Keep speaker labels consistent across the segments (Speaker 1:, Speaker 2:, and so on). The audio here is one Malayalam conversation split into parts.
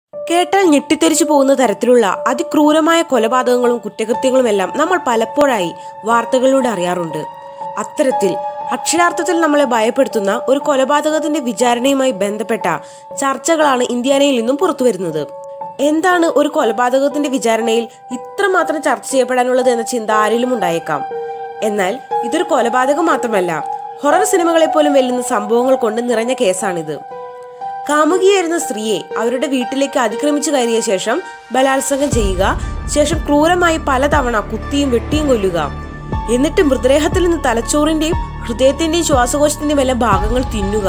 Speaker 1: കേട്ടാൽ ഞെട്ടിത്തെറിച്ചു പോകുന്ന തരത്തിലുള്ള അതിക്രൂരമായ കൊലപാതകങ്ങളും കുറ്റകൃത്യങ്ങളുമെല്ലാം നമ്മൾ പലപ്പോഴായി വാർത്തകളിലൂടെ അറിയാറുണ്ട് അത്തരത്തിൽ അക്ഷരാർത്ഥത്തിൽ നമ്മളെ ഭയപ്പെടുത്തുന്ന ഒരു കൊലപാതകത്തിന്റെ വിചാരണയുമായി ബന്ധപ്പെട്ട ചർച്ചകളാണ് ഇന്ത്യാനയിൽ നിന്നും പുറത്തുവരുന്നത് എന്താണ് ഒരു കൊലപാതകത്തിന്റെ വിചാരണയിൽ ഇത്രമാത്രം ചർച്ച ചെയ്യപ്പെടാനുള്ളത് എന്ന ചിന്ത ആരിലും ഉണ്ടായേക്കാം എന്നാൽ ഇതൊരു കൊലപാതകം മാത്രമല്ല ഹൊറർ സിനിമകളെ പോലും വെല്ലുന്ന സംഭവങ്ങൾ കൊണ്ട് നിറഞ്ഞ കേസാണിത് കാമുകിയായിരുന്ന സ്ത്രീയെ അവരുടെ വീട്ടിലേക്ക് അതിക്രമിച്ചു കയറിയ ശേഷം ബലാത്സംഗം ചെയ്യുക ശേഷം ക്രൂരമായി പലതവണ കുത്തിയും വെട്ടിയും കൊല്ലുക എന്നിട്ട് മൃതദേഹത്തിൽ നിന്ന് തലച്ചോറിന്റെയും ഹൃദയത്തിന്റെയും ശ്വാസകോശത്തിന്റെയും എല്ലാം ഭാഗങ്ങൾ തിന്നുക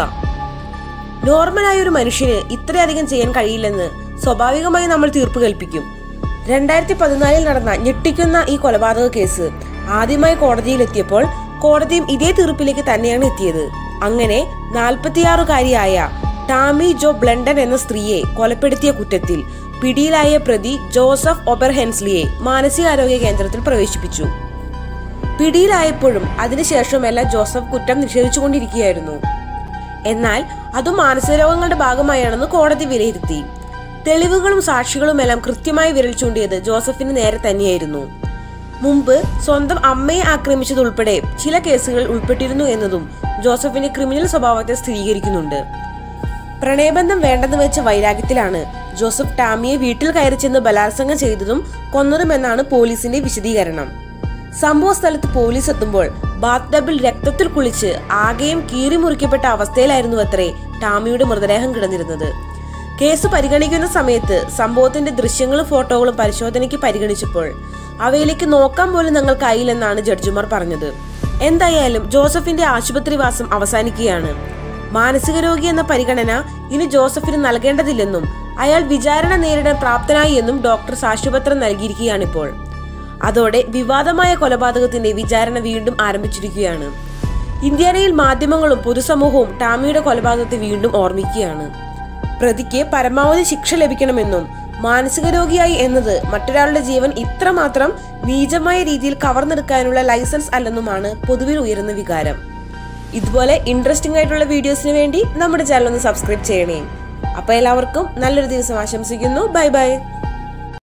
Speaker 1: നോർമലായ ഒരു മനുഷ്യന് ഇത്രയധികം ചെയ്യാൻ കഴിയില്ലെന്ന് സ്വാഭാവികമായി നമ്മൾ തീർപ്പ് കൽപ്പിക്കും രണ്ടായിരത്തി പതിനാലിൽ നടന്ന ഞെട്ടിക്കുന്ന ഈ കൊലപാതക കേസ് ആദ്യമായി കോടതിയിലെത്തിയപ്പോൾ കോടതിയും ഇതേ തീർപ്പിലേക്ക് തന്നെയാണ് എത്തിയത് അങ്ങനെ നാൽപ്പത്തിയാറുകാരിയായ ടാമി ജോ ബ്ലണ്ടൻ എന്ന സ്ത്രീയെ കൊലപ്പെടുത്തിയ കുറ്റത്തിൽ പിടിയിലായ പ്രതി ജോസഫ് ഒബർ ഹെൻസ്ലിയെ മാനസികാരോഗ്യ കേന്ദ്രത്തിൽ പ്രവേശിപ്പിച്ചു പിടിയിലായപ്പോഴും അതിനുശേഷമെല്ലാം ജോസഫ് കുറ്റം നിഷേധിച്ചുകൊണ്ടിരിക്കുകയായിരുന്നു എന്നാൽ അതും മാനസിക രോഗങ്ങളുടെ ഭാഗമായാണെന്ന് കോടതി വിലയിരുത്തി തെളിവുകളും സാക്ഷികളുമെല്ലാം കൃത്യമായി വിരൽ ചൂണ്ടിയത് ജോസഫിന് നേരെ തന്നെയായിരുന്നു മുമ്പ് സ്വന്തം അമ്മയെ ആക്രമിച്ചതുൾപ്പെടെ ചില കേസുകൾ ഉൾപ്പെട്ടിരുന്നു എന്നതും ജോസഫിന്റെ ക്രിമിനൽ സ്വഭാവത്തെ സ്ഥിരീകരിക്കുന്നുണ്ട് പ്രണയബന്ധം വേണ്ടെന്ന് വെച്ച വൈരാഗ്യത്തിലാണ് ജോസഫ് ടാമിയെ വീട്ടിൽ കയറി ചെന്ന് ബലാത്സംഗം ചെയ്തതും കൊന്നതുമെന്നാണ് പോലീസിന്റെ വിശദീകരണം സംഭവ സ്ഥലത്ത് പോലീസ് എത്തുമ്പോൾ ബാത്ത് ടബിൽ രക്തത്തിൽ കുളിച്ച് ആകെയും കീറി മുറിക്കപ്പെട്ട അവസ്ഥയിലായിരുന്നു അത്രേ ടാമിയുടെ മൃതദേഹം കിടന്നിരുന്നത് കേസ് പരിഗണിക്കുന്ന സമയത്ത് സംഭവത്തിന്റെ ദൃശ്യങ്ങളും ഫോട്ടോകളും പരിശോധനയ്ക്ക് പരിഗണിച്ചപ്പോൾ അവയിലേക്ക് നോക്കാൻ പോലും ഞങ്ങൾക്കായില്ലെന്നാണ് ജഡ്ജിമാർ പറഞ്ഞത് എന്തായാലും ജോസഫിന്റെ ആശുപത്രിവാസം അവസാനിക്കുകയാണ് മാനസിക രോഗി എന്ന പരിഗണന ഇനി ജോസഫിന് നൽകേണ്ടതില്ലെന്നും അയാൾ വിചാരണ നേരിടാൻ പ്രാപ്തനായി എന്നും ഡോക്ടർ സാക്ഷ്യപത്രം നൽകിയിരിക്കുകയാണിപ്പോൾ അതോടെ വിവാദമായ കൊലപാതകത്തിന്റെ വിചാരണ വീണ്ടും ആരംഭിച്ചിരിക്കുകയാണ് ഇന്ത്യയിൽ മാധ്യമങ്ങളും പൊതുസമൂഹവും ടാമിയുടെ കൊലപാതകത്തെ വീണ്ടും ഓർമ്മിക്കുകയാണ് പ്രതിക്ക് പരമാവധി ശിക്ഷ ലഭിക്കണമെന്നും മാനസിക രോഗിയായി എന്നത് മറ്റൊരാളുടെ ജീവൻ ഇത്രമാത്രം നീചമായ രീതിയിൽ കവർന്നെടുക്കാനുള്ള ലൈസൻസ് അല്ലെന്നുമാണ് പൊതുവിൽ ഉയരുന്ന വികാരം ഇതുപോലെ ഇൻട്രസ്റ്റിംഗ് ആയിട്ടുള്ള വീഡിയോസിന് വേണ്ടി നമ്മുടെ ചാനൽ ഒന്ന് സബ്സ്ക്രൈബ് ചെയ്യണേ അപ്പൊ എല്ലാവർക്കും നല്ലൊരു ദിവസം ആശംസിക്കുന്നു ബൈ ബൈ